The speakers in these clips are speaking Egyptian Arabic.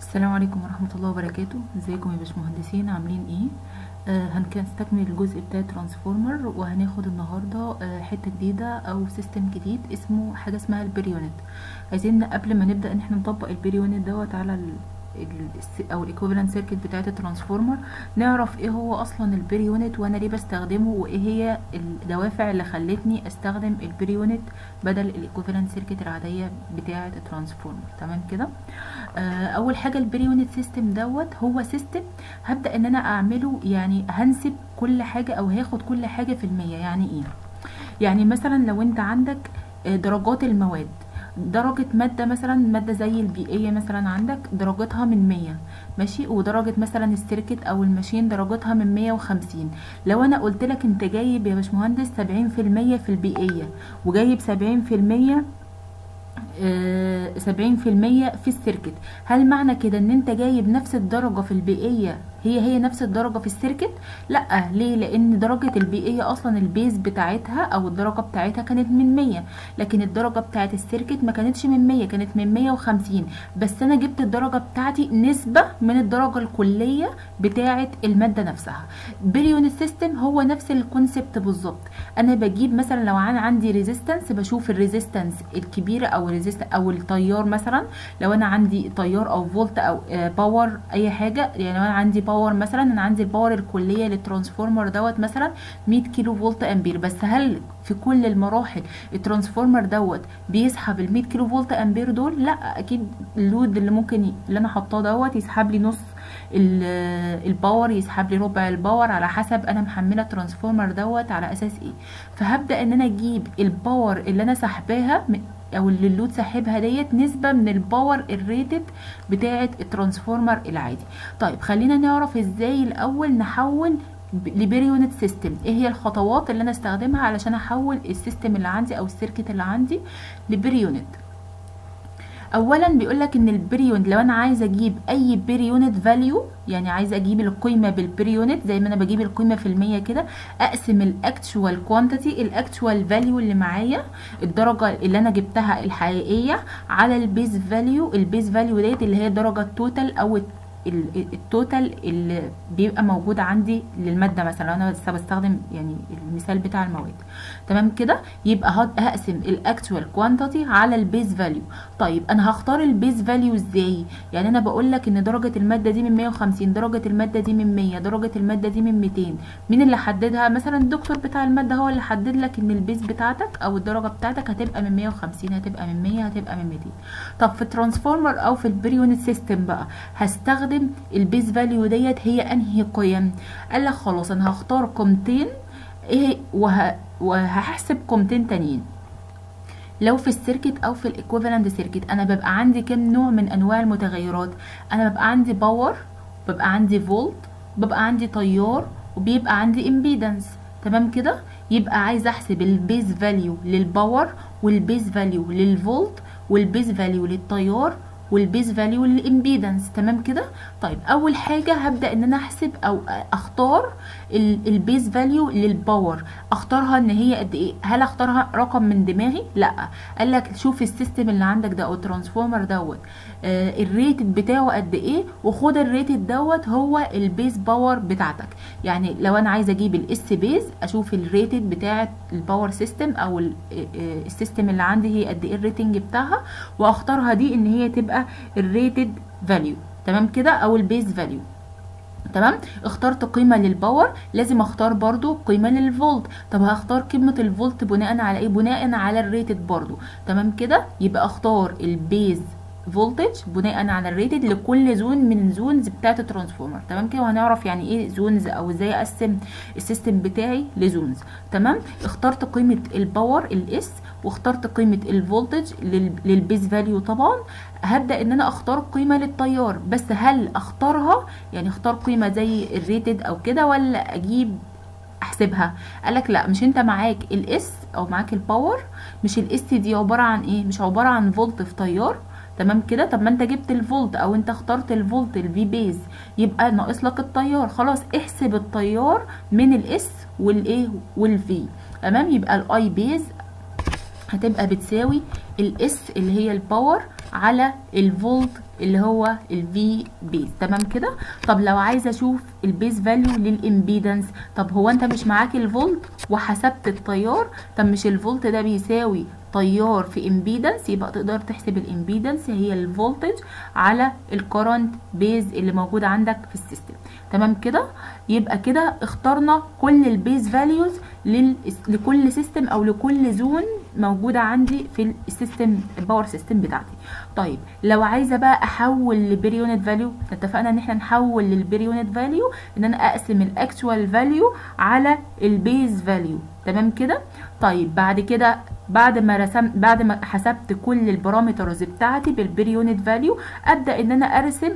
السلام عليكم ورحمة الله وبركاته ازيكم يا باشمهندسين عاملين ايه آه هنستكمل الجزء بتاع ترانسفورمر وهناخد النهاردة آه حتة جديدة او سيستم جديد اسمه حاجة اسمها البريونت عايزين قبل ما نبدأ ان احنا نطبق البريونت دوت على ال ال او الايكوفالنت سيركت بتاعه الترانسفورمر نعرف ايه هو اصلا البري يونت وانا ليه بستخدمه وايه هي الدوافع اللي خلتني استخدم البري يونت بدل الايكوفالنت سيركت العاديه بتاعه الترانسفورمر تمام كده آه اول حاجه البري يونت سيستم دوت هو سيستم هبدا ان انا اعمله يعني هنسب كل حاجه او هاخد كل حاجه في المية يعني ايه يعني مثلا لو انت عندك درجات المواد درجة مادة مثلا مادة زي البيئية مثلا عندك درجتها من مية ماشي ودرجة مثلا السيركت او الماشين درجتها من مية وخمسين لو انا قلت لك انت جايب يا باشمهندس سبعين في المية في البيئية وجايب سبعين في المية سبعين في المية في السيركت هل معنى كده ان انت جايب نفس الدرجة في البيئية هي هي نفس الدرجة في السيركت لا ليه لان درجة البيئية اصلا البيز بتاعتها او الدرجة بتاعتها كانت من مية لكن الدرجة بتاعت السيركت ما كانتش من مية كانت من مية وخمسين بس انا جبت الدرجة بتاعتي نسبة من الدرجة الكلية بتاعت المادة نفسها بريون سيستم هو نفس الكونسبت بالظبط انا بجيب مثلا لو انا عندي ريزيستنس بشوف الريزيستنس الكبيرة او الريزيست او التيار مثلا لو انا عندي تيار او فولت او باور اي حاجة يعني لو انا عندي باور مثلا انا عندي الباور الكليه للترانسفورمر دوت مثلا 100 كيلو فولت امبير بس هل في كل المراحل الترانسفورمر دوت بيسحب ال 100 كيلو فولت امبير دول لا اكيد اللود اللي ممكن اللي انا حاطاه دوت يسحب لي نص الباور يسحب لي ربع الباور على حسب انا محمله الترانسفورمر دوت على اساس ايه فهبدا ان انا اجيب الباور اللي انا سحباها او اللي اللود ساحبها ديت نسبه من الباور الريتد بتاعه الترانسفورمر العادي طيب خلينا نعرف ازاي الاول نحول لبريونت سيستم ايه هي الخطوات اللي انا استخدمها علشان احول السيستم اللي عندي او السيركت اللي عندي لبريونت اولا بيقول لك ان البريونت لو انا عايزه اجيب اي بريونت فاليو يعني عايزه اجيب القيمه بالبريونت زي ما انا بجيب القيمه في المية كده اقسم الاكتشوال كوانتيتي الاكتشوال فاليو اللي معايا الدرجه اللي انا جبتها الحقيقيه على البيز فاليو البيز فاليو ديت اللي هي الدرجه التوتال او التوتال اللي بيبقى موجود عندي للماده مثلا انا لسه بستخدم يعني المثال بتاع المواد تمام كده يبقى هقسم الاكتوال كوانتيتي على البيز فاليو طيب انا هختار البيز فاليو ازاي يعني انا بقول لك ان درجه الماده دي من 150 درجه الماده دي من 100 درجه الماده دي من 200 مين اللي حددها مثلا الدكتور بتاع الماده هو اللي حدد لك ان البيز بتاعتك او الدرجه بتاعتك هتبقى من 150 هتبقى من 100 هتبقى من 200 طب في الترانسفورمر او في البريونت سيستم بقى هستخدم هستخدم البيز فاليو ديت هي انهي قيم قال لك خلاص انا هختار قيمتين ايه وه... وهحسب قيمتين تانيين لو في السيركت او في الايكوفالنت سيركت انا ببقى عندي كام نوع من انواع المتغيرات انا ببقى عندي باور ببقى عندي فولت ببقى عندي تيار وبيبقى عندي امبيدنس تمام كده يبقى عايز احسب البيز فاليو للباور والبيز فاليو للفولت والبيز فاليو للتيار والبيز فاليو للامبيدنس تمام كده طيب اول حاجه هبدا ان انا احسب او اختار البيز فاليو للباور اختارها ان هي قد ايه هل اختارها رقم من دماغي لا قال لك شوف السيستم اللي عندك ده او الترانسفورمر دوت آه الريتد بتاعه قد ايه وخد الريتد دوت هو البيز باور بتاعتك يعني لو انا عايزه اجيب الاس بيز اشوف الريتد بتاعه الباور سيستم او السيستم اللي عندي هي قد ايه الريتنج بتاعها واختارها دي ان هي تبقى الريتد فاليو تمام كده او البيز فاليو تمام اخترت قيمه للباور لازم اختار برضو قيمه للفولت طب هختار قيمه الفولت بناء على ايه بناء على الريتد برضو تمام كده يبقى اختار البيز فولتج بناء على الريتد لكل زون من زونز بتاعه الترانسفورمر تمام كده وهنعرف يعني ايه زونز او ازاي اقسم السيستم بتاعي لزونز تمام اخترت قيمه الباور الاس واخترت قيمه الفولتج للبيز فاليو طبعا هبدا ان انا اختار قيمه للتيار بس هل اختارها يعني اختار قيمه زي الريتد او كده ولا اجيب احسبها قالك لا مش انت معاك الاس او معاك الباور مش الاس دي عباره عن ايه مش عباره عن فولت في تيار تمام كده طب ما انت جبت الفولت او انت اخترت الفولت الفي بيز يبقى ناقص لك التيار خلاص احسب التيار من الاس والايه والفي تمام يبقى الاي بيز هتبقى بتساوي الاس اللي هي الباور على الفولت اللي هو الفي بيز تمام كده طب لو عايزه اشوف البيز فاليو للامبيدنس طب هو انت مش معاك الفولت وحسبت التيار طب مش الفولت ده بيساوي تيار في امبيدنس يبقى تقدر تحسب الامبيدنس هي الفولتج على الكرنت بيز اللي موجود عندك في السيستم تمام كده يبقى كده اخترنا كل البيز فاليوز لكل سيستم او لكل زون موجوده عندي في السيستم الباور سيستم بتاعتي طيب لو عايزه بقى احول لبريونت فاليو اتفقنا ان احنا نحول للبريونت فاليو ان انا اقسم الاكتوال فاليو على البيز فاليو تمام كده طيب بعد كده بعد ما رسمت بعد ما حسبت كل البارامترز بتاعتي بالبريونت فاليو ابدا ان انا ارسم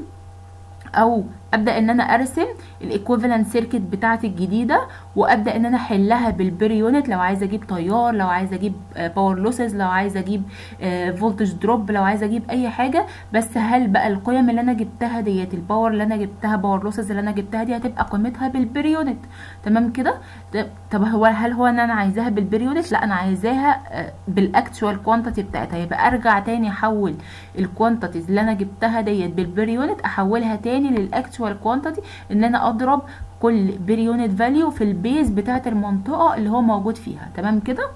او ابدا ان انا ارسم الايكوفالنت سيركت بتاعتي الجديده وابدا ان انا احلها بالبير يونت لو عايزه اجيب تيار لو عايزه اجيب باور لوسز لو عايزه اجيب فولتج دروب لو عايزه اجيب اي حاجه بس هل بقى القيم اللي انا جبتها ديت الباور اللي انا جبتها باور لوسز اللي انا جبتها دي هتبقى قيمتها بالبير يونت تمام كده طب هو هل هو ان انا عايزاها بالبير يونت لا انا عايزاها بالاكتوال كوانتيتي بتاعتها يبقى ارجع تاني احول الكوانتيتيز اللي انا جبتها ديت بالبير يونت احولها تاني للاكتوال كوانتيتي ان انا اضرب كل بير يونت فاليو في البيز بتاعه المنطقه اللي هو موجود فيها تمام كده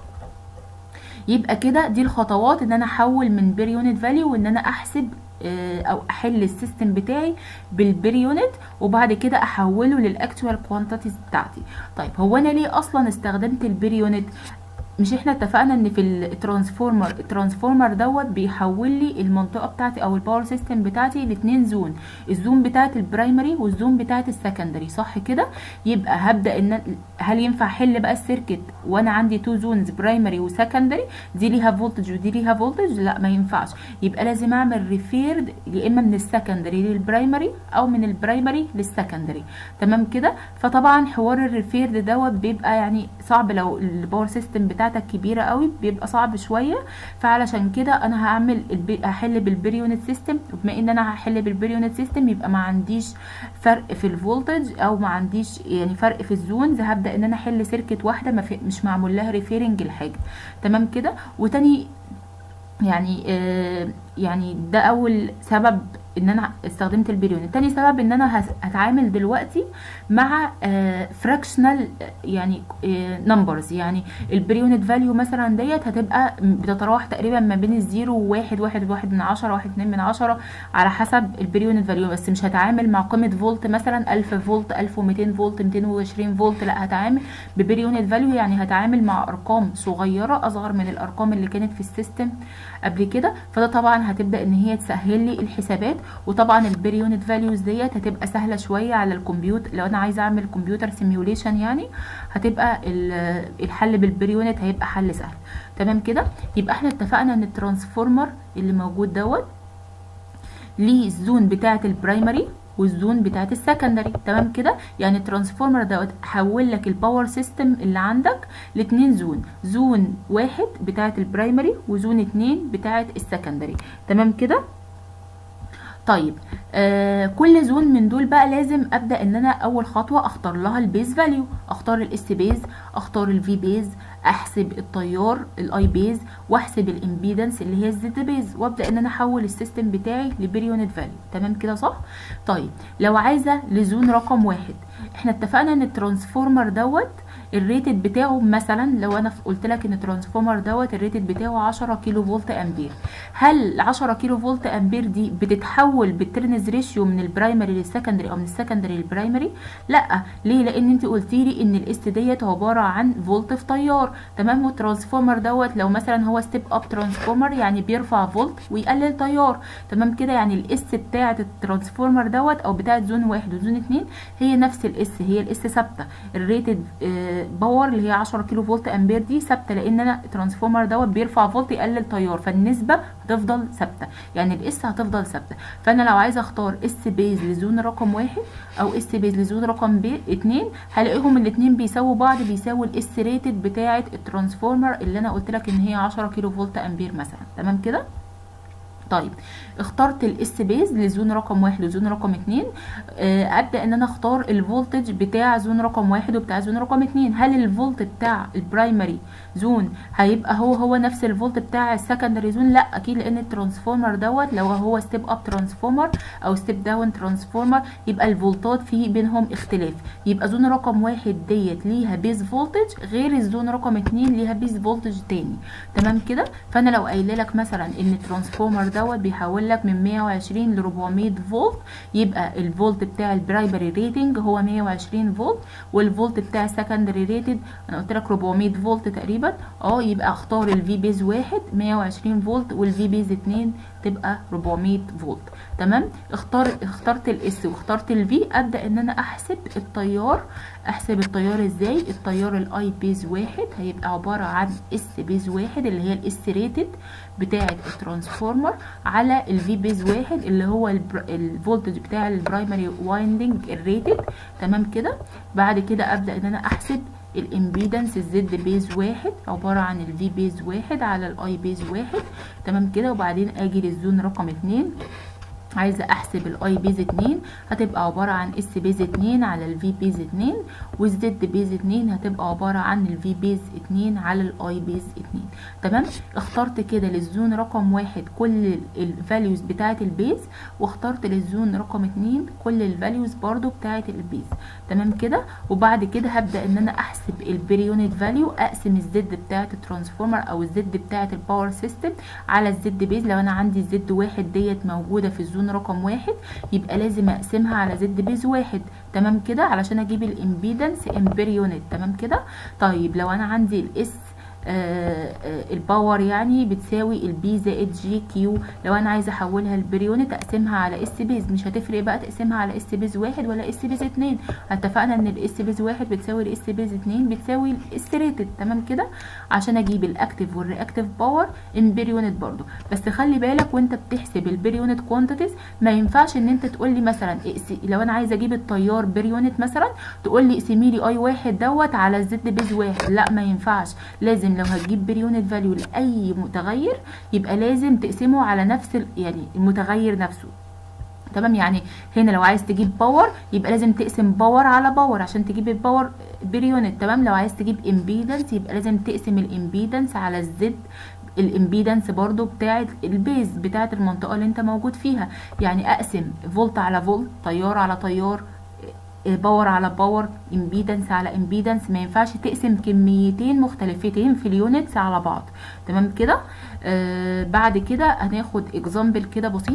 يبقى كده دي الخطوات ان انا احول من بير يونت فاليو وان انا احسب او احل السيستم بتاعي بالبير يونت وبعد كده احوله للاكتوال كوانتيتيز بتاعتي طيب هو انا ليه اصلا استخدمت البير يونت مش احنا اتفقنا ان في الترانسفورمر الترانسفورمر دوت بيحول لي المنطقه بتاعتي او الباور سيستم بتاعتي لاتنين زون الزون بتاعت البرايمري والزون بتاعت السكندري صح كده يبقى هبدا ان هل ينفع احل بقى السيركت وانا عندي تو زونز برايمري وسكندري دي ليها فولتج ودي ليها فولتج لا ما ينفعش يبقى لازم اعمل ريفيرد يا اما من السكندري للبرايمري او من البرايمري للسكندري تمام كده فطبعا حوار الريفيرد دوت بيبقى يعني صعب لو الباور سيستم بتاعتك كبيره قوي بيبقى صعب شويه فعلشان كده انا هعمل البي... هحل بالبريونت سيستم وبما ان انا هحل بالبريونت سيستم يبقى ما عنديش فرق في الفولتج او ما عنديش يعني فرق في الزونز هبدا ان انا احل سيركت واحده ما في... مش معمول لها ريفيرنج لحاجه تمام كده وتاني يعني آه يعني ده اول سبب ان انا استخدمت البريون تاني سبب ان انا هتعامل دلوقتي مع فراكشنال يعني نمبرز يعني البريونت فاليو مثلا ديت هتبقى بتتراوح تقريبا ما بين الزيرو وواحد واحد واحد من عشرة واحد اتنين من عشرة على حسب البريونت فاليو بس مش هتعامل مع قيمة فولت مثلا الف فولت الف ومتين فولت ميتين وعشرين فولت لا هتعامل ببريونت فاليو يعني هتعامل مع ارقام صغيرة اصغر من الارقام اللي كانت في السيستم قبل كده فده طبعا هتبدا ان هي تسهل لي الحسابات وطبعا البريونت فاليوز ديت هتبقى سهله شويه على الكمبيوتر لو انا عايزه اعمل كمبيوتر سيميوليشن يعني هتبقى الحل بالبريونت هيبقى حل سهل تمام كده يبقى احنا اتفقنا ان الترانسفورمر اللي موجود دوت ليه الزون بتاعه البرايمري والزون بتاعت السكندري تمام كده يعني الترانسفورمر دوت حول لك الباور سيستم اللي عندك لاتنين زون زون واحد بتاعت البرايمري وزون اتنين بتاعت السكندري تمام كده طيب آه كل زون من دول بقى لازم ابدا ان انا اول خطوه اختار لها البيز فاليو اختار الاس بيز اختار الفي بيز احسب التيار الاي بيز واحسب الامبيدنس اللي هي الزد بيز وابدا ان انا احول السيستم بتاعي لبريونت فاليو تمام كده صح طيب لو عايزه لزون رقم واحد احنا اتفقنا ان الترانسفورمر دوت الريتد بتاعه مثلا لو انا قلت لك ان الترانسفورمر دوت الريتد بتاعه 10 كيلو فولت امبير هل 10 كيلو فولت امبير دي بتتحول بالترنز ريشيو من البرايمري للسكندري او من السكندري للبرايمري لا ليه لان انت قلتي لي ان الاس ديت عباره عن فولت في تيار تمام والترانسفورمر دوت لو مثلا هو ستيب اب ترانسفورمر يعني بيرفع فولت ويقلل تيار تمام كده يعني الاس بتاعه الترانسفورمر دوت او بتاعه زون واحد وزون اتنين هي نفس الاس هي الاس ثابته الريتد آه باور اللي هي 10 كيلو فولت امبير دي ثابته لان انا الترانسفورمر دوت بيرفع فولت يقلل تيار فالنسبه هتفضل ثابته يعني الاس هتفضل ثابته فانا لو عايزه اختار اس بيز لزون رقم واحد او اس بيز لزون رقم بي اتنين هلاقيهم الاتنين بيساووا بعض بيساووا الاس ريتد بتاعه الترانسفورمر اللي انا قلت لك ان هي 10 كيلو فولت امبير مثلا تمام كده طيب اخترت الاس بيز لزون رقم واحد وزون رقم اتنين آه، ابدا ان انا اختار الفولتج بتاع زون رقم واحد وبتاع زون رقم اتنين هل الفولت بتاع البرايمري زون هيبقى هو هو نفس الفولت بتاع السكندري زون لا اكيد لان الترانسفورمر دوت لو هو ستيب اب ترانسفورمر او ستيب داون ترانسفورمر يبقى الفولتات في بينهم اختلاف يبقى زون رقم واحد ديت ليها بيز فولتج غير الزون رقم اتنين ليها بيز فولتج تاني تمام كده فانا لو قايله لك مثلا ان الترانسفورمر دوت بيحول لك من 120 ل 400 فولت يبقى الفولت بتاع البرايمري ريتنج هو 120 فولت والفولت بتاع السكندري ريتد انا قلت لك 400 فولت تقريبا اه يبقى اختار الفي بيز واحد 120 فولت والفي بيز اتنين تبقى 400 فولت تمام اختار اخترت الاس واخترت الفي ابدا ان انا احسب التيار احسب التيار ازاي التيار الاي بيز واحد هيبقى عباره عن اس بيز واحد اللي هي الاس ريتد بتاعه الترانسفورمر على الفي بيز واحد اللي هو الفولتج بتاع البرايمري وايندنج الريتد تمام كده بعد كده ابدا ان انا احسب الامبيدنس الزد بيز واحد عبارة عن الفي بيز واحد على الاي بيز واحد تمام كده وبعدين اجي للزون رقم اتنين عايزه احسب الاي بيز 2 هتبقى عباره عن اس بيز 2 على الفي بيز 2 والزد بيز 2 هتبقى عباره عن الفي بيز 2 على الاي بيز 2 تمام اخترت كده للزون رقم واحد كل الفاليوز بتاعه البيز واخترت للزون رقم 2 كل الفاليوز برضو بتاعه البيز تمام كده وبعد كده هبدا ان انا احسب البريونت فاليو اقسم الزد بتاعه الترانسفورمر او الزد بتاعه الباور سيستم على الزد بيز لو انا عندي الزد واحد ديت موجوده في الزون زون رقم واحد يبقى لازم اقسمها على زد بيز واحد تمام كده علشان اجيب الامبيدنس امبير يونت تمام كده طيب لو انا عندي الاس آه آه الباور يعني بتساوي البي زائد جي كيو لو انا عايزه احولها لبريونت اقسمها على اس بيز مش هتفرق بقى تقسمها على اس بيز واحد ولا اس بيز اتنين اتفقنا ان الاس بيز واحد بتساوي الاس بيز اتنين بتساوي الاس ريتد تمام كده عشان اجيب الاكتيف والرياكتيف باور ان بريونت برضو بس خلي بالك وانت بتحسب البريونت كوانتيتيز ما ينفعش ان انت تقول لي مثلا لو انا عايزه اجيب التيار بريونت مثلا تقول لي اقسمي لي اي واحد دوت على الزد بيز واحد لا ما ينفعش لازم لو هتجيب بريونت فاليو لاي متغير يبقى لازم تقسمه على نفس يعني المتغير نفسه تمام يعني هنا لو عايز تجيب باور يبقى لازم تقسم باور على باور عشان تجيب الباور بريونت تمام لو عايز تجيب امبيدنس يبقى لازم تقسم الامبيدنس على الزد الامبيدنس برضو بتاعت البيز بتاعت المنطقه اللي انت موجود فيها يعني اقسم فولت على فولت تيار على تيار باور على باور امبيدنس على امبيدنس ما ينفعش تقسم كميتين مختلفتين في اليونتس على بعض تمام كده آه بعد كده هناخد اكزامبل كده بسيط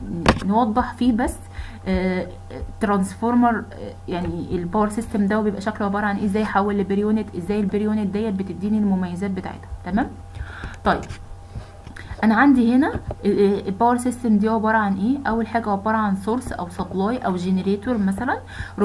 نوضح فيه بس آه ترانسفورمر آه يعني الباور سيستم ده بيبقى شكله عباره عن ازاي احول لبريونت ازاي البريونت ديت بتديني المميزات بتاعتها تمام طيب انا عندي هنا الباور سيستم دي عباره عن ايه اول حاجه عباره عن سورس او سبلاي او جنريتور مثلا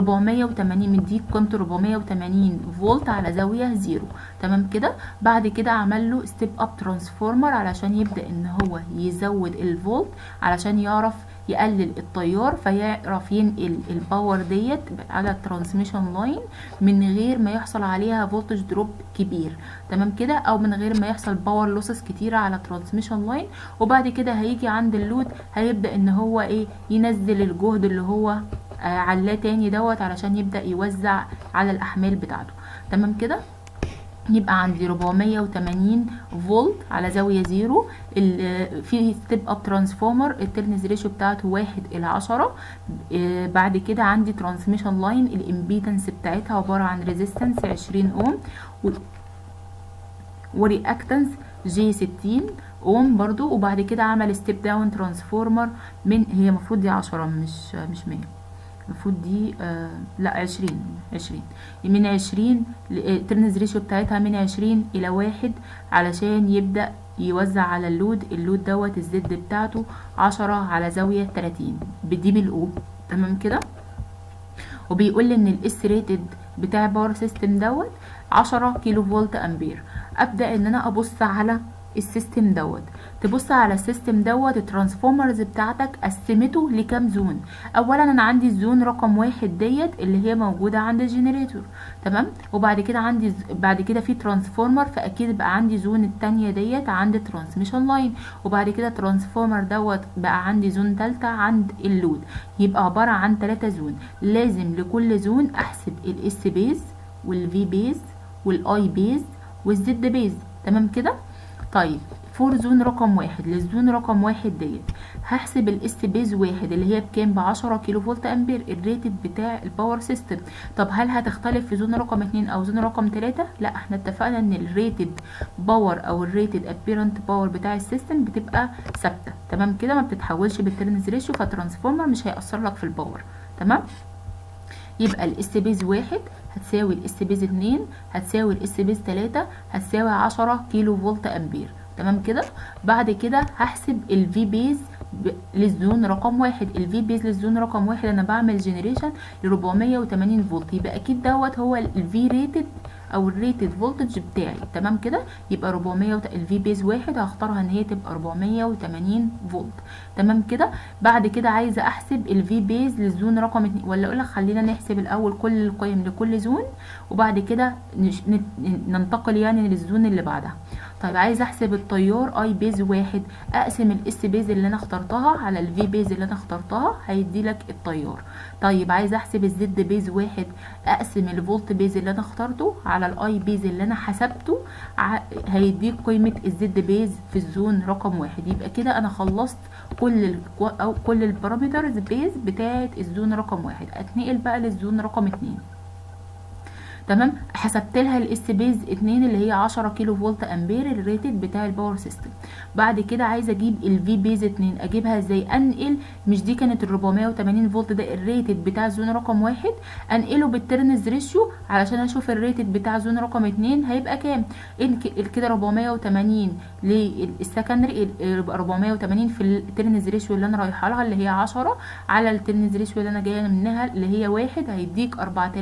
480 مديك قيمته 480 فولت على زاويه زيرو تمام كده بعد كده عمل له ستيب اب ترانسفورمر علشان يبدا ان هو يزود الفولت علشان يعرف يقلل التيار فيعرف ينقل الباور ديت على الترانسميشن لاين من غير ما يحصل عليها فولتج دروب كبير تمام كده او من غير ما يحصل باور لوسز كتيره على الترانسميشن لاين وبعد كده هيجي عند اللود هيبدا ان هو ايه ينزل الجهد اللي هو آه علاه تاني دوت علشان يبدا يوزع على الاحمال بتاعته تمام كده يبقى عندي 480 فولت على زاويه زيرو في ستيب اب ترانسفورمر الترنز ريشيو بتاعته واحد الى عشرة بعد كده عندي ترانسميشن لاين الامبيدنس بتاعتها عباره عن ريزيستنس 20 اوم ورياكتنس جي 60 اوم برضو وبعد كده عمل ستيب داون ترانسفورمر من هي المفروض دي 10 مش مش 100 المفروض دي آه لا عشرين عشرين من عشرين الترنز ريشيو بتاعتها من عشرين الى واحد علشان يبدأ يوزع على اللود اللود دوت الزد بتاعته عشرة على زاوية تلاتين بدي بالاو تمام كده وبيقول لي ان الاس ريتد بتاع باور سيستم دوت عشرة كيلو فولت امبير ابدا ان انا ابص على السيستم دوت تبص على السيستم دوت الترانسفورمرز بتاعتك قسمته لكام زون اولا انا عندي الزون رقم واحد ديت اللي هي موجوده عند الجنريتور تمام وبعد كده عندي ز... بعد كده في ترانسفورمر فاكيد بقى عندي زون التانية ديت عند ترانسميشن لاين وبعد كده ترانسفورمر دوت بقى عندي زون تالتة عند اللود يبقى عباره عن ثلاثة زون لازم لكل زون احسب الاس بيز والفي بيز والاي بيز والزد بيز تمام كده طيب فور زون رقم واحد للزون رقم واحد ديت هحسب الاس بيز واحد اللي هي بكام بعشرة كيلو فولت امبير الريتد بتاع الباور سيستم طب هل هتختلف في زون رقم اتنين او زون رقم تلاتة لا احنا اتفقنا ان الريتد باور او الريتد ابيرنت باور بتاع السيستم بتبقى ثابته تمام كده ما بتتحولش بالترنز ريشيو فترانسفورمر مش هيأثر لك في الباور تمام يبقى الاس بيز واحد هتساوي الاس بيز اتنين هتساوي الاس بيز تلاتة هتساوي عشرة كيلو فولت امبير تمام كده بعد كده هحسب الفي بيز للزون رقم واحد الفي بيز للزون رقم واحد انا بعمل جنريشن ل 480 فولت يبقى اكيد دوت هو الفي ريتد او الريتد فولتج بتاعي تمام كده يبقى 400 وت... الفي بيز واحد هختارها ان هي تبقى 480 فولت تمام كده بعد كده عايزه احسب الفي بيز للزون رقم اتنين ولا اقول لك خلينا نحسب الاول كل القيم لكل زون وبعد كده نش... ننتقل يعني للزون اللي بعدها طيب عايزه احسب التيار اي بيز واحد اقسم الاس بيز اللي انا اخترتها على الفي بيز اللي انا اخترتها هيدي لك التيار طيب عايزه احسب الزد بيز واحد اقسم الفولت بيز اللي انا اخترته على الاي بيز اللي انا حسبته هيديك قيمه الزد بيز في الزون رقم واحد يبقى كده انا خلصت كل ال او كل البارامترز بيز بتاعه الزون رقم واحد اتنقل بقى للزون رقم اتنين تمام حسبت لها الاس بيز 2 اللي هي 10 كيلو فولت امبير الريتد بتاع الباور سيستم بعد كده عايزه اجيب الفي بيز 2 اجيبها ازاي انقل مش دي كانت ال 480 فولت ده الريتد بتاع زون رقم واحد انقله بالترنز ريشيو علشان اشوف الريتد بتاع زون رقم 2 هيبقى كام كده 480 للسكندري 480 في الترنز ريشيو اللي انا رايحه لها اللي هي 10 على الترنز ريشيو اللي انا جايه منها اللي هي 1 هيديك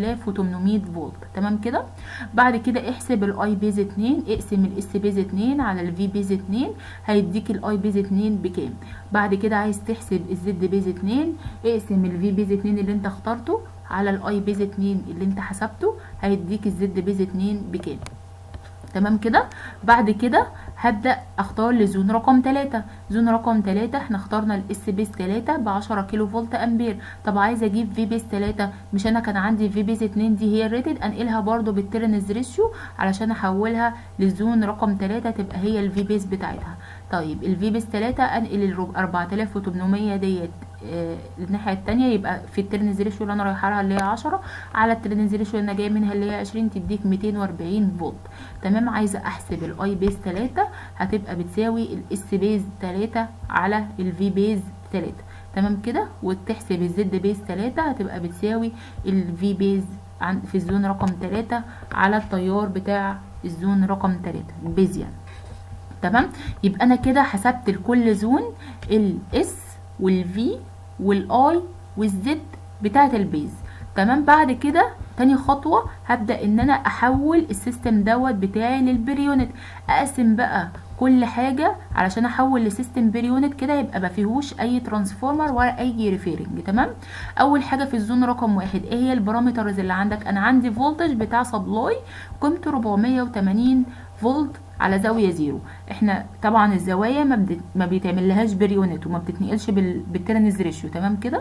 4800 فولت تمام كده بعد كده احسب الاي بيز 2 اقسم الاس بيز 2 على الفي بيز 2 هيديك الاي بيز 2 بكام بعد كده عايز تحسب الزد بيز 2 اقسم الفي بيز 2 اللي انت اخترته على الاي بيز 2 اللي انت حسبته هيديك الزد بيز 2 بكام تمام كده بعد كده هبدا اختار لزون رقم 3 زون رقم 3 احنا اخترنا الاس بيز 3 ب 10 كيلو فولت امبير طب عايزه اجيب في بيز 3 مش انا كان عندي في بيز 2 دي هي الريتد انقلها برده بالترنز ريشيو علشان احولها لزون رقم 3 تبقى هي الفي بيز بتاعتها طيب الفي بيز 3 انقل ال 4800 ديت آه الناحيه الثانيه يبقى في الترنز ريشيو اللي انا رايحه لها اللي هي 10 على الترنز ريشيو اللي انا جايه منها اللي هي 20 تديك 240 فولت تمام عايزه احسب الاي بيز 3 هتبقى بتساوي الاس بيز 3 على الفي بيز 3 تمام كده وتحسب الزد بيز 3 هتبقى بتساوي الفي بيز في الزون رقم 3 على التيار بتاع الزون رقم 3 بيز يعني تمام يبقى انا كده حسبت لكل زون الاس والفي والاي والزد بتاعه البيز تمام بعد كده تاني خطوة هبدأ ان انا احول السيستم دوت بتاعي للبريونت اقسم بقى كل حاجة علشان احول لسيستم بريونت كده يبقى ما فيهوش اي ترانسفورمر ولا اي ريفيرنج تمام اول حاجة في الزون رقم واحد ايه هي البارامترز اللي عندك انا عندي فولتج بتاع سبلاي قيمته 480 فولت على زاويه زيرو احنا طبعا الزوايا ما, بد... ما بيتعمل لهاش بريونت وما بتتنقلش بال... بالترنز ريشيو تمام كده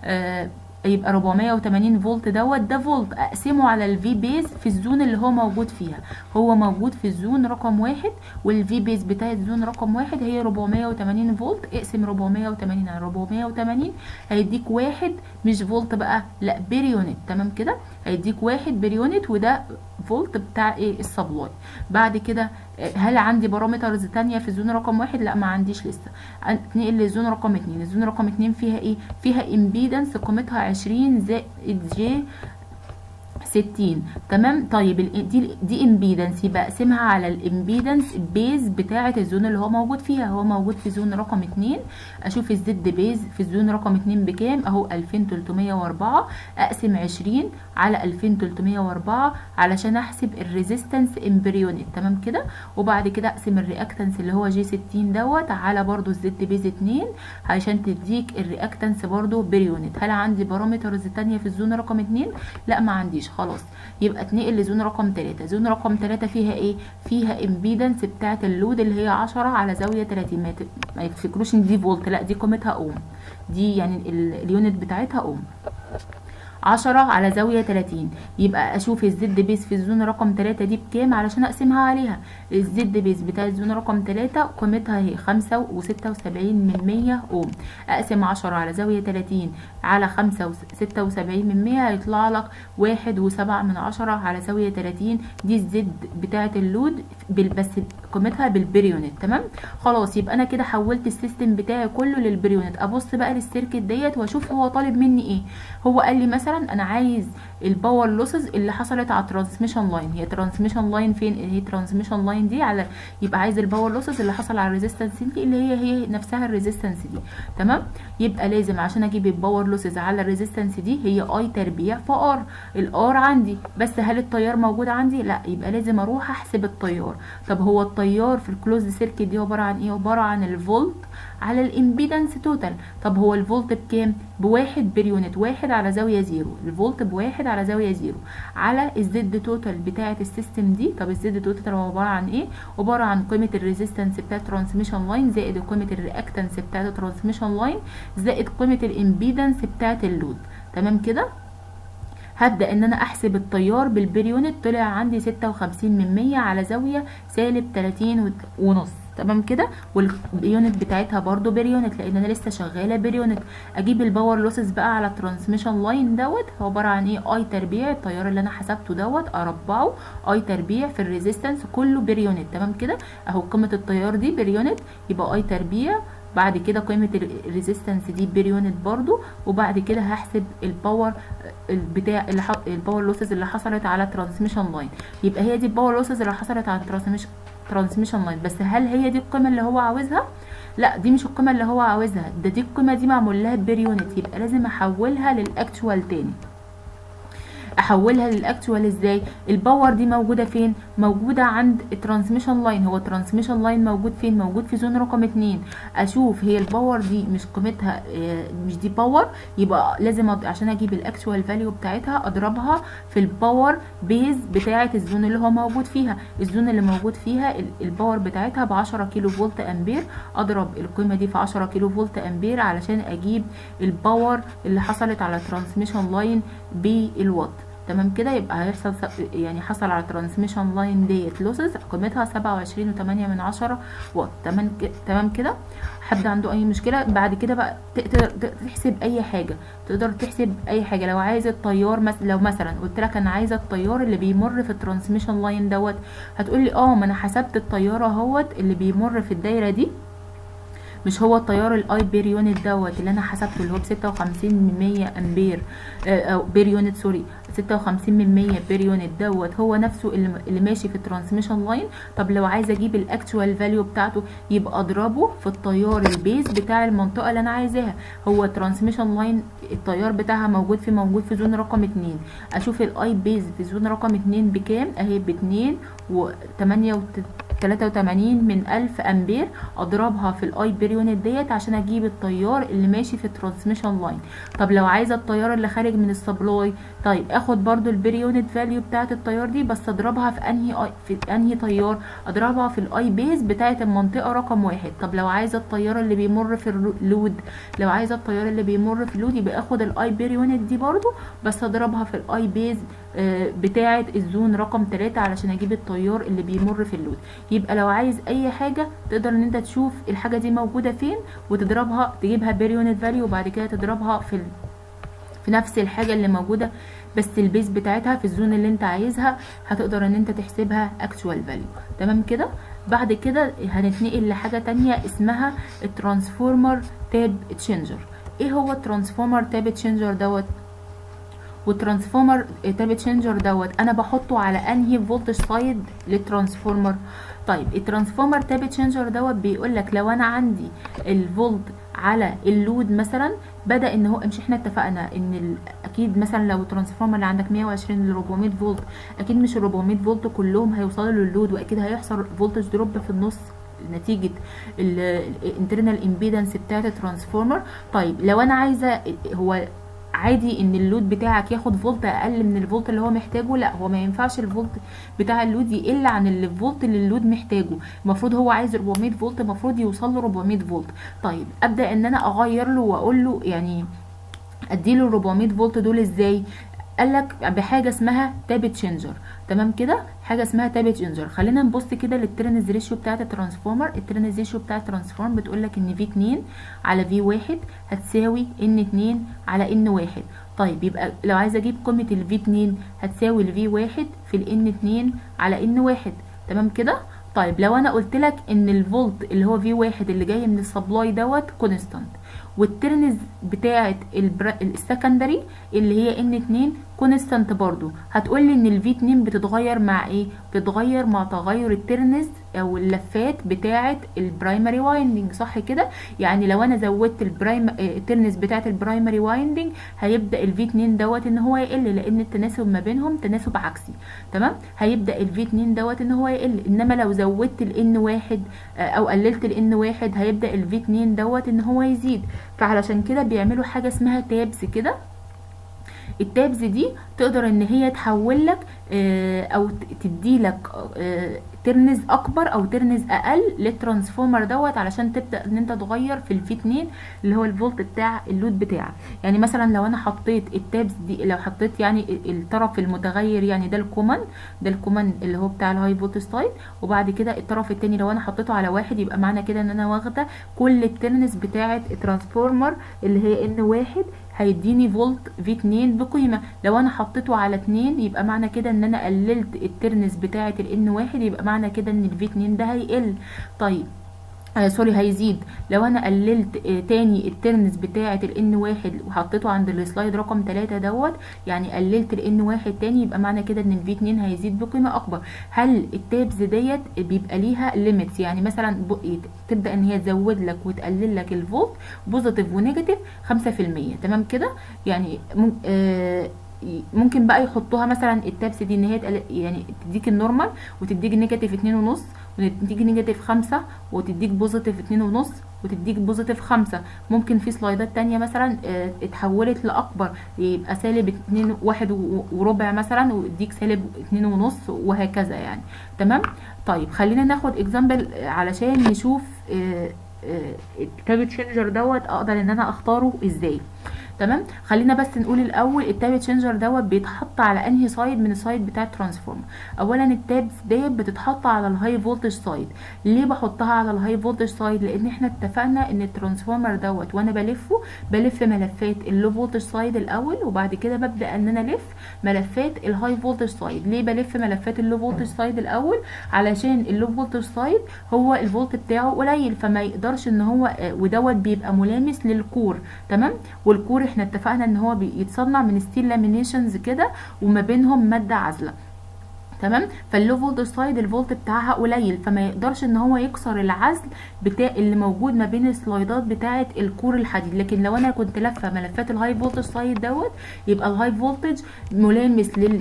آه يبقى 480 فولت دوت ده فولت اقسمه على الفي بيز في الزون اللي هو موجود فيها هو موجود في الزون رقم واحد والفي بيز بتاع الزون رقم واحد هي 480 فولت اقسم 480 على 480 هيديك واحد مش فولت بقى لا بريونت تمام كده هيديك واحد بريونت وده فولت بتاع ايه السبلاي بعد كده هل عندي بارامترز تانية في الزون رقم واحد لا ما عنديش لسه اتنقل للزون رقم اتنين الزون رقم اتنين فيها ايه فيها امبيدنس قيمتها عشرين زائد جي 60 تمام طيب ال- دي دي امبيدنس يبقى اقسمها على الامبيدنس بيز بتاعه الزون اللي هو موجود فيها هو موجود في زون رقم 2 اشوف الزد بيز في الزون رقم 2 بكام اهو 2304 اقسم 20 على 2304 علشان احسب الريزيستنس امبريونت تمام كده وبعد كده اقسم الرياكتنس اللي هو جي 60 دوت على برضو الزد بيز 2 عشان تديك الرياكتنس برضو بريونت هل عندي بارامترز تانية في الزون رقم 2 لا ما عنديش خلاص يبقى اتنقل لزون رقم 3 زون رقم 3 فيها ايه فيها امبيدنس بتاعه اللود اللي هي 10 على زاويه 30 ما يت- ما يفتكروش ان دي فولت لا دي قيمتها اوم دي يعني ال- اليونت بتاعتها اوم 10 على زاوية 30 يبقى اشوف الزد بيز في الزون رقم 3 دي بكام علشان اقسمها عليها الزد بيز بتاع الزون رقم 3 قيمتها هي 5 و76 من 100 اوم اقسم 10 على زاوية 30 على 5 و76 من 100 هيطلع لك 1 و7 من 10 على زاوية 30 دي الزد بتاعة اللود بال- بس قيمتها بالبريونت تمام خلاص يبقى انا كده حولت السيستم بتاعي كله للبريونت ابص بقى للسيركت ديت واشوف هو طالب مني ايه هو قال لي مثلا انا عايز الباور لوسز اللي حصلت على الترانسميشن لاين هي ترانسميشن لاين فين هي ترانسميشن لاين دي على يبقى عايز الباور لوسز اللي حصل على الريزيستنس دي اللي هي هي نفسها الريزيستنس دي تمام يبقى لازم عشان اجيب الباور لوسز على الريزيستنس دي هي اي تربيع في ار الار عندي بس هل التيار موجود عندي لا يبقى لازم اروح احسب التيار طب هو التيار في الكلوزد سيركت دي عباره عن ايه عباره عن الفولت على الامبيدنس توتال طب هو الفولت بكام بواحد بريونت واحد على زاويه زيرو الفولت بواحد على زاويه زيرو على الزد توتال بتاعه السيستم دي طب الزد توتال هو عباره عن ايه عباره عن قيمه الريزيستنس بتاعه الترانسميشن لاين زائد قيمه الرياكتنس بتاعه الترانسميشن لاين زائد قيمه الامبيدنس بتاعه اللود تمام كده هبدأ ان انا احسب التيار بالبريونت طلع عندي ستة وخمسين من مية على زاوية سالب تلاتين ونص تمام كده واليونت بتاعتها برضو بريونت لان انا لسه شغاله بريونت اجيب الباور لوسز بقى على الترانسميشن لاين دوت هو عباره عن ايه اي تربيع التيار اللي انا حسبته دوت اربعه اي تربيع في الريزيستنس كله بريونت تمام كده اهو قيمه التيار دي بريونت يبقى اي تربيع بعد كده قيمه الريزيستنس دي بريونت برضو وبعد كده هحسب الباور بتاع اللي ح... الباور لوسز اللي حصلت على الترانسميشن لاين يبقى هي دي الباور لوسز اللي حصلت على الترانسميشن ترانسميشن لاين بس هل هي دي القيمه اللي هو عاوزها لا دي مش القيمه اللي هو عاوزها ده دي القيمه دي معمول لها بريونت يبقى لازم احولها للاكتوال تاني احولها للاكتوال ازاي الباور دي موجوده فين موجوده عند الترانسميشن لاين هو الترانسميشن لاين موجود فين موجود في زون رقم اتنين اشوف هي الباور دي مش قيمتها مش دي باور يبقى لازم أد... عشان اجيب الاكتوال فاليو بتاعتها اضربها في الباور بيز بتاعه الزون اللي هو موجود فيها الزون اللي موجود فيها الباور بتاعتها ب 10 كيلو فولت امبير اضرب القيمه دي في 10 كيلو فولت امبير علشان اجيب الباور اللي حصلت على الترانسميشن لاين بالوات تمام كده يبقى هيحصل يعني حصل على الترانسميشن لاين ديت لوسز قيمتها سبعة وعشرين وتمانية من عشرة واط تمام تمام كده حد عنده اي مشكله بعد كده بقى تقدر تحسب اي حاجه تقدر تحسب اي حاجه لو عايز التيار مس... لو مثلا قلت لك انا عايزه التيار اللي بيمر في الترانسميشن لاين دوت هتقول لي اه ما انا حسبت التيار اهوت اللي بيمر في الدايره دي مش هو التيار الاي بير يونت دوت اللي انا حسبته اللي هو ب 56 من 100 امبير او بير يونت سوري 56 من 100 بير يونت دوت هو نفسه اللي, اللي ماشي في الترانسميشن لاين طب لو عايزه اجيب الاكتوال فاليو بتاعته يبقى اضربه في التيار البيز بتاع المنطقه اللي انا عايزاها هو الترانسميشن لاين التيار بتاعها موجود في موجود في زون رقم 2 اشوف الاي بيز في زون رقم 2 بكام اهي ب 2 و 8 83 من 1000 امبير اضربها في الاي بير يونت ديت عشان اجيب التيار اللي ماشي في الترانسميشن لاين طب لو عايزه التيار اللي خارج من السبلاي طيب اخد برضو البير يونت فاليو بتاعه التيار دي بس اضربها في انهي اي في انهي تيار اضربها في الاي بيز بتاعه المنطقه رقم واحد طب لو عايزه التيار اللي بيمر في اللود لو عايزه التيار اللي بيمر في اللود يبقى اخد الاي بير يونت دي برضو بس اضربها في الاي بيز بتاعه الزون رقم 3 علشان اجيب التيار اللي بيمر في اللود يبقى لو عايز اي حاجه تقدر ان انت تشوف الحاجه دي موجوده فين وتضربها تجيبها بير يونت فاليو وبعد كده تضربها في ال... في نفس الحاجه اللي موجوده بس البيز بتاعتها في الزون اللي انت عايزها هتقدر ان انت تحسبها اكتوال فاليو تمام كده بعد كده هنتنقل لحاجه تانية اسمها الترانسفورمر تاب تشينجر ايه هو الترانسفورمر تاب تشينجر دوت والترانسفورمر تاب تشينجر دوت انا بحطه على انهي فولتج سايد للترانسفورمر طيب الترانسفورمر تاب تشينجر دوت بيقول لك لو انا عندي الفولت على اللود مثلا بدا ان هو مش احنا اتفقنا ان ال... اكيد مثلا لو الترانسفورمر اللي عندك 120 ل 400 فولت اكيد مش ال 400 فولت كلهم هيوصلوا للود واكيد هيحصل فولتج دروب في النص نتيجه الانترنال امبيدنس بتاعه الترانسفورمر طيب لو انا عايزه هو عادي ان اللود بتاعك ياخد فولت اقل من الفولت اللي هو محتاجه لا هو ما ينفعش الفولت بتاع اللود يقل عن الفولت اللي اللود محتاجه المفروض هو عايز 400 فولت المفروض يوصل له 400 فولت طيب ابدا ان انا اغير له واقول له يعني اديله ال 400 فولت دول ازاي قال لك بحاجه اسمها تاب تشينجر تمام كده حاجه اسمها تاب تشينجر خلينا نبص كده للترنز ريشيو بتاعه الترانسفورمر الترنز ريشيو بتاعه الترانسفورم بتقول لك ان في 2 على في 1 هتساوي ان 2 على ان 1 طيب يبقى لو عايزه اجيب قيمه الفي 2 هتساوي الفي 1 في الان 2 على ان 1 تمام كده طيب لو انا قلت لك ان الفولت اللي هو في 1 اللي جاي من السبلاي دوت كونستانت والترنز بتاعه السكندري اللي هي ان 2 كونستانت برضو هتقول لي ان الفي 2 بتتغير مع ايه بتتغير مع تغير الترنز او اللفات بتاعه البرايمري وايندنج صح كده يعني لو انا زودت البرايم الترنز بتاعه البرايمري وايندنج هيبدا الفي 2 دوت ان هو يقل لان التناسب ما بينهم تناسب عكسي تمام هيبدا الفي 2 دوت ان هو يقل انما لو زودت الان واحد او قللت الان واحد هيبدا الفي 2 دوت ان هو يزيد فعلشان كده بيعملوا حاجه اسمها تابز كده التابز دي تقدر ان هي تحول لك او تدي لك ترنز اكبر او ترنز اقل للترانسفورمر دوت علشان تبدا ان انت تغير في الفي 2 اللي هو الفولت بتاع اللود بتاعك يعني مثلا لو انا حطيت التابز دي لو حطيت يعني الطرف المتغير يعني ده الكومن ده الكومن اللي هو بتاع الهاي فولت سايد وبعد كده الطرف التاني لو انا حطيته على واحد يبقى معنى كده ان انا واخده كل الترنز بتاعه الترانسفورمر اللي هي ان واحد هيديني فولت في 2 بقيمة لو انا حطيته على 2 يبقى معنى كده ان انا قللت الترنس بتاعة الان واحد يبقى معنى كده ان الفي 2 ده هيقل طيب آه سوري هيزيد لو انا قللت آه تاني الترنس بتاعه الان واحد وحطيته عند السلايد رقم 3 دوت يعني قللت الان واحد تاني يبقى معنى كده ان الفي 2 هيزيد بقيمه اكبر هل التابز ديت بيبقى ليها ليميتس يعني مثلا تبدا ان هي تزود لك وتقلل لك الفولت بوزيتيف ونيجاتيف 5% تمام كده يعني آه ممكن بقى يحطوها مثلا التابس دي ان هي يعني تديك النورمال وتديك نيجاتيف اتنين ونص وتديك نيجاتيف خمسة وتديك بوزيتيف اتنين ونص وتديك بوزيتيف خمسة ممكن في سلايدات تانية مثلا اه اتحولت لأكبر يبقى سالب اتنين واحد وربع مثلا ويديك سالب اتنين ونص وهكذا يعني تمام طيب خلينا ناخد اكزامبل علشان نشوف اه اه التاب تشينجر دوت اقدر ان انا اختاره ازاي تمام خلينا بس نقول الاول التاب تشينجر دوت بيتحط على انهي سايد من السايد بتاع الترانسفورمر اولا التابس ديت بتتحط على الهاي فولتج سايد ليه بحطها على الهاي فولتج سايد لان احنا اتفقنا ان الترانسفورمر دوت وانا بلفه بلف ملفات اللو فولتج سايد الاول وبعد كده ببدا ان انا الف ملفات الهاي فولتج سايد ليه بلف ملفات اللو فولتج سايد الاول علشان اللو فولتج سايد هو الفولت بتاعه قليل فما يقدرش ان هو ودوت بيبقى ملامس للكور تمام والكور احنا اتفقنا ان هو بيتصنع من ستيل لامينيشنز كده وما بينهم ماده عازله تمام فاللو فولت سايد الفولت بتاعها قليل فما يقدرش ان هو يكسر العزل بتاع اللي موجود ما بين السلايدات بتاعه الكور الحديد لكن لو انا كنت لافه ملفات الهاي فولتج سايد دوت يبقى الهاي فولتج ملامس لل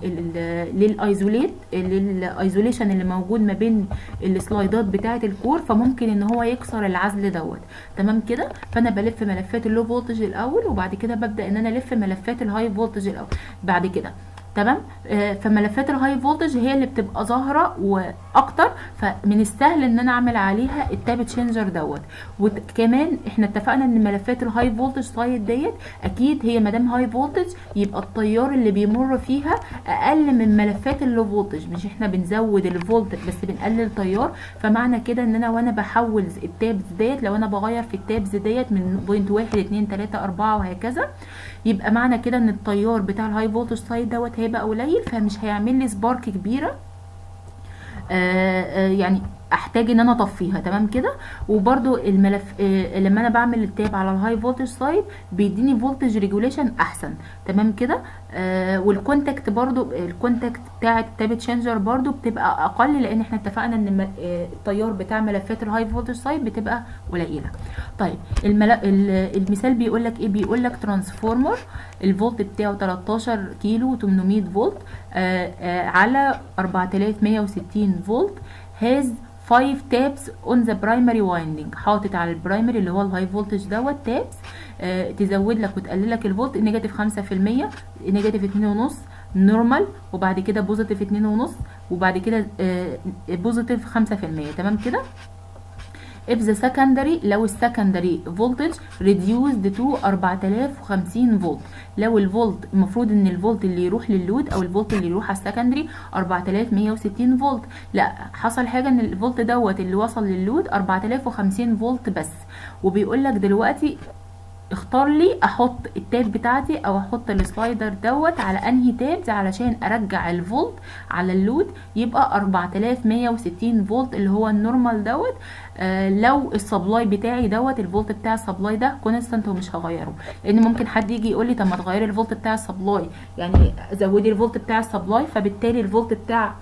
للايزوليت للايزوليشن اللي موجود ما بين السلايدات بتاعه الكور فممكن ان هو يكسر العزل دوت تمام كده فانا بلف ملفات اللو فولتج الاول وبعد كده ببدا ان انا الف ملفات الهاي فولتج الاول بعد كده تمام آه فملفات الهاي فولتج هي اللي بتبقى ظاهره واكتر فمن السهل ان انا اعمل عليها التاب تشينجر دوت وكمان احنا اتفقنا ان ملفات الهاي فولتج سايد ديت اكيد هي مادام هاي فولتج يبقى التيار اللي بيمر فيها اقل من ملفات اللو فولتج مش احنا بنزود الفولت بس بنقلل تيار فمعنى كده ان انا وانا بحول التابز ديت لو انا بغير في التابز ديت من بوينت واحد اتنين تلاته اربعه وهكذا يبقى معنى كده ان التيار بتاع الهاي فولتج سايد دوت هيبقى قليل فمش هيعمل لي سبارك كبيره آآ آآ يعني احتاج ان انا اطفيها تمام كده وبرده الملف آه لما انا بعمل التاب على الهاي فولتج سايد بيديني فولتج ريجوليشن احسن تمام كده آه والكونتاكت برده الكونتاكت بتاع التاب تشينجر برده بتبقى اقل لان احنا اتفقنا ان آه التيار بتاع ملفات الهاي فولتج سايد بتبقى قليله طيب المثال بيقول لك ايه بيقول لك ترانسفورمر الفولت بتاعه 13 كيلو 800 فولت آآ آآ على 4160 فولت has 5 تابس on the primary winding حاطط على البرايمري اللي هو الهاي فولتج دوت تابس تزود لك وتقلل لك الفولت نيجاتيف 5% نيجاتيف 2.5 نورمال وبعد كده بوزيتيف 2.5 وبعد كده بوزيتيف 5% تمام كده if the secondary لو السكندري voltage reduced to 4050 فولت لو الفولت المفروض ان الفولت اللي يروح لللود او الفولت اللي يروح على السكندري 4160 فولت لا حصل حاجه ان الفولت دوت اللي وصل لللود 4050 فولت بس وبيقول لك دلوقتي اختار لي احط التاب بتاعتي او احط السلايدر دوت على انهي تابز علشان ارجع الفولت على اللود يبقى 4160 فولت اللي هو النورمال دوت آه لو السبلاي بتاعي دوت الفولت بتاع السبلاي ده كونستانت ومش هغيره لان ممكن حد يجي يقول لي طب ما تغيري الفولت بتاع السبلاي يعني زودي الفولت بتاع السبلاي فبالتالي الفولت بتاع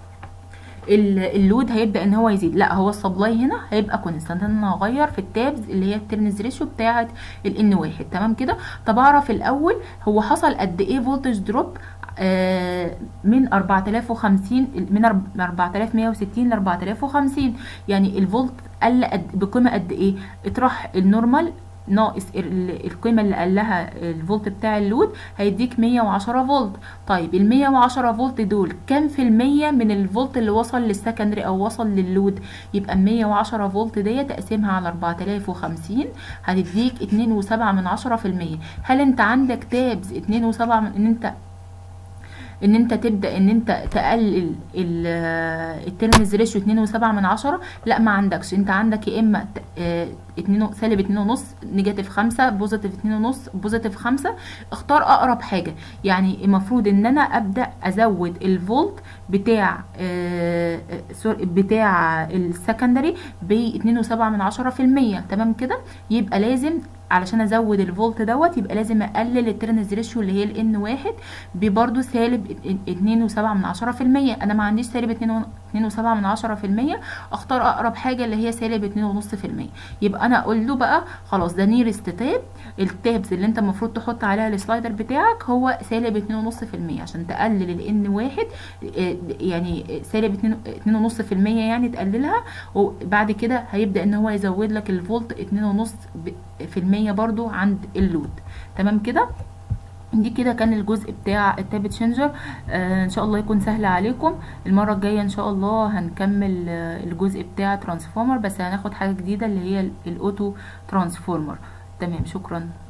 اللود هيبدا ان هو يزيد لا هو السبلاي هنا هيبقى كونستانت انا هغير في التابز اللي هي الترنز ريشيو بتاعه الان واحد تمام كده طب اعرف الاول هو حصل قد ايه فولتج دروب آه من 4050 من 4160 ل 4050 يعني الفولت قل قد بقيمه قد ايه اطرح النورمال ناقص القيمه اللي قال لها الفولت بتاع اللود هيديك 110 فولت طيب ال 110 فولت دول كام في المية من الفولت اللي وصل للسكندري او وصل لللود يبقى 110 فولت ديت تقسمها على 4050 هتديك 2.7 من 10 في المية هل انت عندك تابز 2.7 من ان انت ان انت تبدا ان انت تقلل الترنز ريشيو 2.7 من عشرة لا ما عندكش انت عندك يا اما اتنين سالب اتنين ونص نيجاتيف خمسة بوزيتيف اتنين ونص بوزيتيف خمسة اختار اقرب حاجة يعني المفروض ان انا ابدأ ازود الفولت بتاع آه بتاع السكندري ب اتنين وسبعة من عشرة في المية تمام كده يبقى لازم علشان ازود الفولت دوت يبقى لازم اقلل الترنز ريشيو اللي هي الان واحد ببرده سالب اتنين وسبعة من عشرة في المية انا ما عنديش سالب اتنين اتنين وسبعة من عشرة في المية اختار اقرب حاجة اللي هي سالب اتنين ونص في المية يبقى انا اقول له بقى خلاص ده نيرست تاب التابز اللي انت المفروض تحط عليها السلايدر بتاعك هو سالب اتنين ونص في المية عشان تقلل الان واحد يعني سالب اتنين, اتنين ونص في المية يعني تقللها وبعد كده هيبدأ ان هو يزود لك الفولت اتنين ونص في المية برضو عند اللود تمام كده دي كده كان الجزء بتاع التاب تشينجر آه ان شاء الله يكون سهل عليكم المره الجايه ان شاء الله هنكمل آه الجزء بتاع ترانسفورمر بس هناخد حاجه جديده اللي هي الاوتو ترانسفورمر تمام شكرا